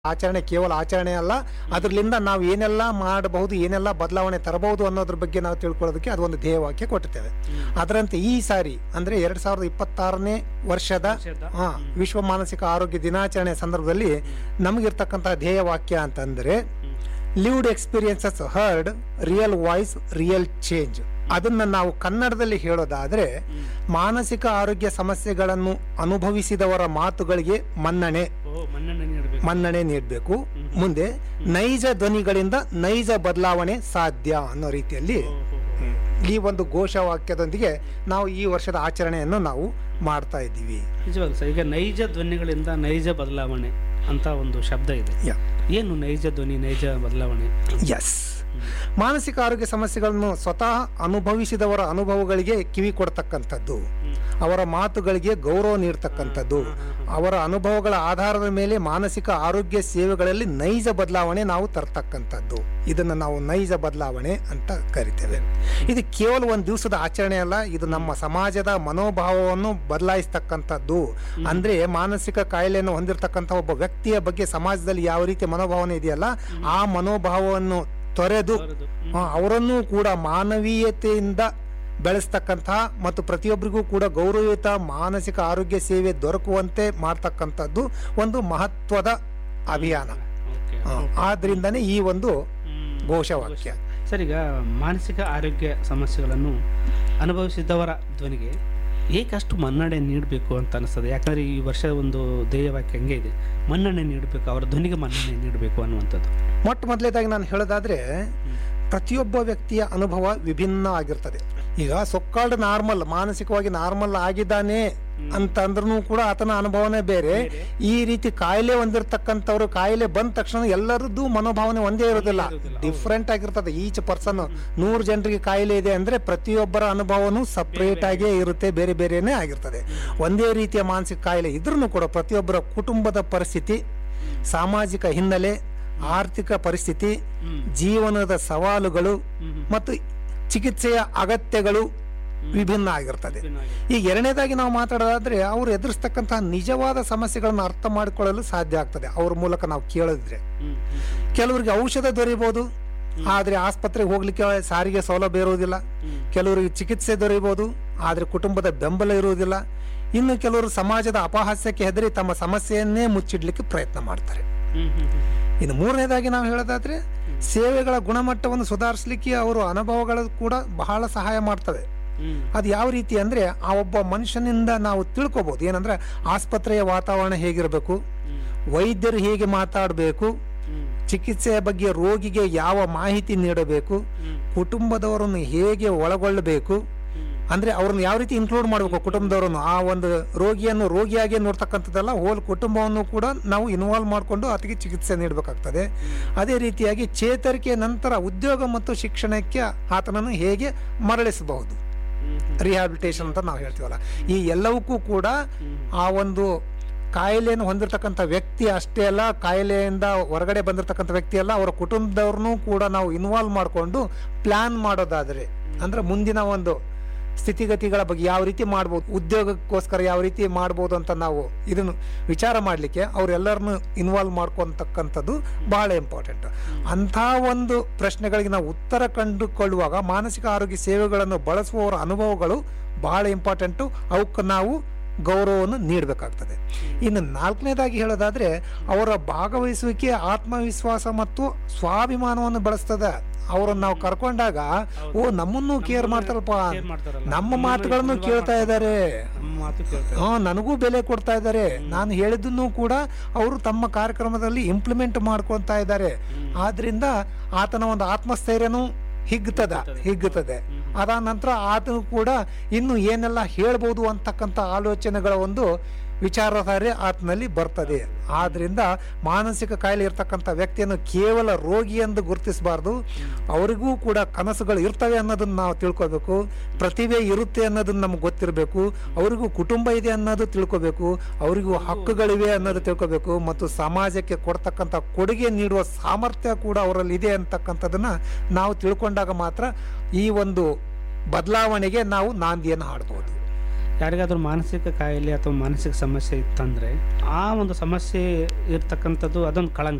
ಆಚರಣೆ ಕೇವಲ ಆಚರಣೆ ಅಲ್ಲ ಅದರಿಂದ ನಾವು ಏನೆಲ್ಲ ಮಾಡಬಹುದು ಏನೆಲ್ಲ ಬದಲಾವಣೆ ತರಬಹುದು ಅನ್ನೋದ್ರ ಬಗ್ಗೆ ನಾವು ತಿಳ್ಕೊಳ್ಳೋದಕ್ಕೆ ಅದೊಂದು ಧ್ಯೇಯವಾಕ್ಯ ಕೊಟ್ಟಿದ್ದೇವೆ ಅದರಂತೆ ಈ ಸಾರಿ ಅಂದ್ರೆ ಎರಡ್ ಸಾವಿರದ ಇಪ್ಪತ್ತಾರನೇ ವರ್ಷದ ವರ್ಷದ, ಹಾ ವಿಶ್ವ ಮಾನಸಿಕ ಆರೋಗ್ಯ ದಿನಾಚರಣೆ ಸಂದರ್ಭದಲ್ಲಿ ನಮಗಿರ್ತಕ್ಕಂತಹ ಧ್ಯೇಯವಾಕ್ಯ ಅಂತಂದ್ರೆ lived experiences heard real voice real change ಅದನ್ನ ನಾವು ಕನ್ನಡದಲ್ಲಿ ಹೇಳೋದಾದ್ರೆ ಮಾನಸಿಕ ಆರೋಗ್ಯ ಸಮಸ್ಯೆಗಳನ್ನು ಅನುಭವಿಸಿದವರ ಮಾತುಗಳಿಗೆ ಮನ್ನಣೆ ಓ ಮನ್ನಣೆ ನೀಡಬೇಕು ಮನ್ನಣೆ ನೀಡಬೇಕು ಮುಂದೆ ನೈಜ ಧ್ವನಿಗಳಿಂದ ನೈಜ ಬದಲಾವಣೆ ಸಾಧ್ಯ ಅನ್ನೋ ರೀತಿಯಲ್ಲಿ ಈ ಒಂದು ಘೋಷವಾಕ್ಯದೊಂದಿಗೆ ನಾವು ಈ ವರ್ಷದ ಆಚರಣೆಯನ್ನು ನಾವು ಮಾಡ್ತಾ ಇದ್ದೀವಿ ನಿಜವಾಗ್ಲೂ ಸರ್ ಈಗ ನೈಜ ಧ್ವನಿಗಳಿಂದ ನೈಜ ಬದಲಾವಣೆ ಅಂತ ಒಂದು ಶಬ್ದ ಇದೆ ಯಾ ಏನು ನೈಜ ಧ್ವನಿ ನೈಜ ಬದಲಾವಣೆ ಎಸ್ ಮಾನಸಿಕ ಆರೋಗ್ಯ ಸಮಸ್ಯೆಗಳನ್ನು ಸ್ವತಃ ಅನುಭವಿಸಿದವರ ಅನುಭವಗಳಿಗೆ ಕಿವಿ ಕೊಡ್ತಕ್ಕಂಥದ್ದು ಅವರ ಮಾತುಗಳಿಗೆ ಗೌರವ ನೀಡ್ತಕ್ಕಂಥದ್ದು ಅವರ ಅನುಭವಗಳ ಆಧಾರದ ಮೇಲೆ ಮಾನಸಿಕ ಆರೋಗ್ಯ ಸೇವೆಗಳಲ್ಲಿ ನೈಜ ಬದಲಾವಣೆ ನಾವು ತರ್ತಕ್ಕಂಥದ್ದು ಇದನ್ನು ನಾವು ನೈಜ ಬದಲಾವಣೆ ಅಂತ ಕರಿತೇವೆ ಇದು ಕೇವಲ ಒಂದು ದಿವಸದ ಆಚರಣೆ ಅಲ್ಲ ಇದು ನಮ್ಮ ಸಮಾಜದ ಮನೋಭಾವವನ್ನು ಬದಲಾಯಿಸ್ತಕ್ಕಂಥದ್ದು ಅಂದ್ರೆ ಮಾನಸಿಕ ಕಾಯಿಲೆಯನ್ನು ಹೊಂದಿರತಕ್ಕಂಥ ಒಬ್ಬ ವ್ಯಕ್ತಿಯ ಬಗ್ಗೆ ಸಮಾಜದಲ್ಲಿ ಯಾವ ರೀತಿ ಮನೋಭಾವನೆ ಇದೆಯಲ್ಲ ಆ ಮನೋಭಾವವನ್ನು ತೊರೆದು ಅವರದು ಆ, ಅವರನ್ನೂ ಕೂಡ ಮಾನವೀಯತೆಯಿಂದ ಬೆಳೆಸ್ತಕ್ಕಂತಹ ಮತ್ತು ಪ್ರತಿಯೊಬ್ಬರಿಗೂ ಕೂಡ ಗೌರವಯುತ ಮಾನಸಿಕ ಆರೋಗ್ಯ ಸೇವೆ ದೊರಕುವಂತೆ ಮಾಡ್ತಕ್ಕಂಥದ್ದು ಒಂದು ಮಹತ್ವದ ಅಭಿಯಾನ ಓಕೆ ಆ, ಆದ್ರಿಂದನೇ ಈ ಒಂದು ಘೋಷವಾಕ್ಯ ಸರ್ ಈಗ ಮಾನಸಿಕ ಆರೋಗ್ಯ ಸಮಸ್ಯೆಗಳನ್ನು ಅನುಭವಿಸಿದವರ ಧ್ವನಿಗೆ ಏಕಷ್ಟು ಮನ್ನಣೆ ನೀಡಬೇಕು ಅಂತ ಅನಿಸ್ತದೆ ಯಾಕಂದರೆ ಈ ವರ್ಷ ಒಂದು ಧ್ಯೇಯವಾಕ್ಯ ಹಂಗೆ ಇದೆ ಮನ್ನಣೆ ನೀಡಬೇಕು ಅವರ ಧ್ವನಿಗೆ ಮನ್ನಣೆ ನೀಡಬೇಕು ಅನ್ನುವಂಥದ್ದು ಮೊಟ್ಟ ಮೊದಲೇದಾಗಿ ನಾನು ಹೇಳೋದಾದ್ರೆ ಪ್ರತಿಯೊಬ್ಬ ವ್ಯಕ್ತಿಯ ಅನುಭವ ವಿಭಿನ್ನ ಆಗಿರ್ತದೆ ಈಗ ಸೊಕ್ಕಾಲ್ಡ್ ನಾರ್ಮಲ್ ಮಾನಸಿಕವಾಗಿ ನಾರ್ಮಲ್ ಆಗಿದ್ದಾನೆ ಅಂತ ಅಂದ್ರೂ ಕೂಡ ಆತನ ಅನುಭವನೇ ಬೇರೆ ಈ ರೀತಿ ಕಾಯಿಲೆ ಹೊಂದಿರತಕ್ಕಂಥವ್ರು ಕಾಯಿಲೆ ಬಂದ ತಕ್ಷಣ ಎಲ್ಲರದ್ದು ಮನೋಭಾವನೆ ಒಂದೇ ಇರೋದಿಲ್ಲ ಡಿಫ್ರೆಂಟ್ ಆಗಿರ್ತದೆ ಈಚ್ ಪರ್ಸನ್ ನೂರು ಜನರಿಗೆ ಕಾಯಿಲೆ ಇದೆ ಅಂದ್ರೆ ಪ್ರತಿಯೊಬ್ಬರ ಅನುಭವನೂ ಸಪ್ರೇಟ್ ಆಗೇ ಇರುತ್ತೆ ಬೇರೆ ಬೇರೆನೇ ಆಗಿರ್ತದೆ ಒಂದೇ ರೀತಿಯ ಮಾನಸಿಕ ಕಾಯಿಲೆ ಇದ್ರೂ ಕೂಡ ಪ್ರತಿಯೊಬ್ಬರ ಕುಟುಂಬದ ಪರಿಸ್ಥಿತಿ ಸಾಮಾಜಿಕ ಹಿನ್ನೆಲೆ ಆರ್ಥಿಕ ಪರಿಸ್ಥಿತಿ ಜೀವನದ ಸವಾಲುಗಳು ಮತ್ತು ಚಿಕಿತ್ಸೆಯ ಅಗತ್ಯಗಳು ವಿಭಿನ್ನ ಆಗಿರ್ತದೆ ಈಗ ಎರಡನೇದಾಗಿ ನಾವು ಮಾತಾಡೋದಾದ್ರೆ ಅವರು ಎದುರಿಸ್ತಕ್ಕಂತಹ ನಿಜವಾದ ಸಮಸ್ಯೆಗಳನ್ನು ಅರ್ಥ ಮಾಡಿಕೊಳ್ಳಲು ಸಾಧ್ಯ ಆಗ್ತದೆ ಅವ್ರ ಮೂಲಕ ನಾವು ಕೇಳಿದ್ರೆ ಕೆಲವರಿಗೆ ಔಷಧ ದೊರೆಯಬಹುದು ಆದ್ರೆ ಆಸ್ಪತ್ರೆಗೆ ಹೋಗ್ಲಿಕ್ಕೆ ಸಾರಿಗೆ ಸೌಲಭ್ಯ ಇರುವುದಿಲ್ಲ ಕೆಲವರಿಗೆ ಚಿಕಿತ್ಸೆ ದೊರೆಯಬಹುದು ಆದ್ರೆ ಕುಟುಂಬದ ಬೆಂಬಲ ಇರುವುದಿಲ್ಲ ಇನ್ನು ಕೆಲವರು ಸಮಾಜದ ಅಪಹಾಸ್ಯಕ್ಕೆ ಹೆದರಿ ತಮ್ಮ ಸಮಸ್ಯೆಯನ್ನೇ ಮುಚ್ಚಿಡ್ಲಿಕ್ಕೆ ಪ್ರಯತ್ನ ಮಾಡ್ತಾರೆ ಇನ್ನು ಮೂರನೇದಾಗಿ ನಾವು ಹೇಳೋದಾದ್ರೆ ಸೇವೆಗಳ ಗುಣಮಟ್ಟವನ್ನು ಸುಧಾರಿಸಲಿಕ್ಕೆ ಅವರು ಅನುಭವಗಳು ಕೂಡ ಬಹಳ ಸಹಾಯ ಮಾಡ್ತವೆ ಅದು ಯಾವ ರೀತಿ ಅಂದ್ರೆ ಆ ಒಬ್ಬ ಮನುಷ್ಯನಿಂದ ನಾವು ತಿಳ್ಕೊಬಹುದು ಏನಂದ್ರೆ ಆಸ್ಪತ್ರೆಯ ವಾತಾವರಣ ಹೇಗಿರಬೇಕು ವೈದ್ಯರು ಹೇಗೆ ಮಾತಾಡಬೇಕು ಚಿಕಿತ್ಸೆಯ ಬಗ್ಗೆ ರೋಗಿಗೆ ಯಾವ ಮಾಹಿತಿ ನೀಡಬೇಕು ಕುಟುಂಬದವರನ್ನು ಹೇಗೆ ಒಳಗೊಳ್ಳಬೇಕು ಅಂದ್ರೆ ಅವ್ರನ್ನ ಯಾವ ರೀತಿ ಇನ್ಕ್ಲೂಡ್ ಮಾಡಬೇಕು ಕುಟುಂಬದವರನ್ನು ಆ ಒಂದು ರೋಗಿಯನ್ನು ರೋಗಿಯಾಗಿ ನೋಡ್ತಕ್ಕಂಥದ್ದಲ್ಲ ಹೋಲ್ ಕುಟುಂಬವನ್ನು ಕೂಡ ನಾವು ಇನ್ವಾಲ್ವ್ ಮಾಡಿಕೊಂಡು ಆತಗೆ ಚಿಕಿತ್ಸೆ ನೀಡಬೇಕಾಗ್ತದೆ ಅದೇ ರೀತಿಯಾಗಿ ಚೇತರಿಕೆ ನಂತರ ಉದ್ಯೋಗ ಮತ್ತು ಶಿಕ್ಷಣಕ್ಕೆ ಆತನನ್ನು ಹೇಗೆ ಮರಳಿಸಬಹುದು ರಿಹ್ಯಾಬಿಲಿಟೇಷನ್ ಅಂತ ನಾವು ಹೇಳ್ತೀವಲ್ಲ ಈ ಎಲ್ಲವಕ್ಕೂ ಕೂಡ ಆ ಒಂದು ಕಾಯಿಲೆಯನ್ನು ಹೊಂದಿರತಕ್ಕಂಥ ವ್ಯಕ್ತಿ ಅಷ್ಟೇ ಅಲ್ಲ ಕಾಯಿಲೆಯಿಂದ ಹೊರಗಡೆ ಬಂದಿರತಕ್ಕಂಥ ವ್ಯಕ್ತಿ ಅಲ್ಲ ಅವರ ಕುಟುಂಬದವ್ರನ್ನೂ ಕೂಡ ನಾವು ಇನ್ವಾಲ್ವ್ ಮಾಡಿಕೊಂಡು ಪ್ಲಾನ್ ಮಾಡೋದಾದ್ರೆ ಅಂದ್ರೆ ಮುಂದಿನ ಒಂದು ಸ್ಥಿತಿಗತಿಗಳ ಬಗ್ಗೆ ಯಾವ ರೀತಿ ಮಾಡ್ಬೋದು ಉದ್ಯೋಗಕ್ಕೋಸ್ಕರ ಯಾವ ರೀತಿ ಮಾಡ್ಬೋದು ಅಂತ ನಾವು ಇದನ್ನು ವಿಚಾರ ಮಾಡಲಿಕ್ಕೆ ಅವರೆಲ್ಲರನ್ನು ಇನ್ವಾಲ್ವ್ ಮಾಡ್ಕೊತಕ್ಕಂಥದ್ದು ಬಹಳ ಇಂಪಾರ್ಟೆಂಟ್ ಅಂಥ ಒಂದು ಪ್ರಶ್ನೆಗಳಿಗೆ ನಾವು ಉತ್ತರ ಕಂಡುಕೊಳ್ಳುವಾಗ ಮಾನಸಿಕ ಆರೋಗ್ಯ ಸೇವೆಗಳನ್ನು ಬಳಸುವವರ ಅನುಭವಗಳು ಬಹಳ ಇಂಪಾರ್ಟೆಂಟು ಅವಕ್ಕೆ ನಾವು ಗೌರವವನ್ನು ನೀಡಬೇಕಾಗ್ತದೆ ಇನ್ನು ನಾಲ್ಕನೇದಾಗಿ ಹೇಳೋದಾದ್ರೆ ಅವರ ಭಾಗವಹಿಸುವಿಕೆ ಆತ್ಮವಿಶ್ವಾಸ ಮತ್ತು ಸ್ವಾಭಿಮಾನವನ್ನು ಬೆಳೆಸ್ತದೆ ಅವರನ್ನು ನಾವು ಕರ್ಕೊಂಡಾಗ ಓ ನಮ್ಮನ್ನು ಕೇರ್ ಮಾಡ್ತಾರಪ್ಪ Care ಮಾಡ್ತಾರಲ್ಲ. ನಮ್ಮ ಮಾತುಗಳನ್ನು ಕೇಳ್ತಾ ಇದ್ದಾರೆ ನಮ್ಮ ಮಾತು ಕೇಳ್ತಾರೆ ಹಾ ನನಗೂ ಬೆಲೆ ಕೊಡ್ತಾ ಇದ್ದಾರೆ ನಾನು ಹೇಳಿದ್ದನ್ನು ಕೂಡ ಅವರು ತಮ್ಮ ಕಾರ್ಯಕ್ರಮದಲ್ಲಿ ಇಂಪ್ಲಿಮೆಂಟ್ ಮಾಡ್ಕೊತಾ ಇದ್ದಾರೆ ಆದ್ರಿಂದ ಆತನ ಒಂದು ಆತ್ಮಸ್ಥೈರ್ಯನೂ ಹಿಗ್ತದ ಹಿಗ್ಗುತ್ತದೆ ಅದಾದ ನಂತರ ಆತನು ಕೂಡ ಇನ್ನು ಏನೆಲ್ಲ ಹೇಳ್ಬೋದು ಅಂತಕ್ಕಂಥ ಆಲೋಚನೆಗಳ ಒಂದು ವಿಚಾರಧಾರೆ ಆತನಲ್ಲಿ ಬರ್ತದೆ ಆದ್ರಿಂದ ಮಾನಸಿಕ ಕಾಯಿಲೆ ಇರ್ತಕ್ಕಂಥ ವ್ಯಕ್ತಿಯನ್ನು ಕೇವಲ ರೋಗಿ ಎಂದು ಗುರುತಿಸಬಾರ್ದು ಅವರಿಗೂ ಕೂಡ ಕನಸುಗಳು ಇರ್ತವೆ ಅನ್ನೋದನ್ನ ನಾವು ತಿಳ್ಕೊಬೇಕು ಪ್ರತಿಭೆ ಇರುತ್ತೆ ಅನ್ನೋದನ್ನ ನಮ್ಗೆ ಗೊತ್ತಿರಬೇಕು ಅವರಿಗೂ ಕುಟುಂಬ ಇದೆ ಅನ್ನೋದು ತಿಳ್ಕೊಬೇಕು ಅವರಿಗೂ ಹಕ್ಕುಗಳಿವೆ ಅನ್ನೋದು ತಿಳ್ಕೊಬೇಕು ಮತ್ತು ಸಮಾಜಕ್ಕೆ ಕೊಡ್ತಕ್ಕಂಥ ಕೊಡುಗೆ ನೀಡುವ ಸಾಮರ್ಥ್ಯ ಕೂಡ ಅವರಲ್ಲಿ ಇದೆ ಅಂತಕ್ಕಂಥದ್ದನ್ನ ನಾವು ತಿಳ್ಕೊಂಡಾಗ ಮಾತ್ರ ಈ ಒಂದು ಬದಲಾವಣೆಗೆ ನಾವು ನಾಂದಿಯನ್ನು ಹಾಡ್ಬೋದು ಯಾರಿಗಾದ್ರೂ ಮಾನಸಿಕ ಕಾಯಿಲೆ ಅಥವಾ ಮಾನಸಿಕ ಸಮಸ್ಯೆ ಇತ್ತಂದ್ರೆ ಆ ಒಂದು ಸಮಸ್ಯೆ ಇರ್ತಕ್ಕಂಥದ್ದು ಅದೊಂದು ಕಳಂಕ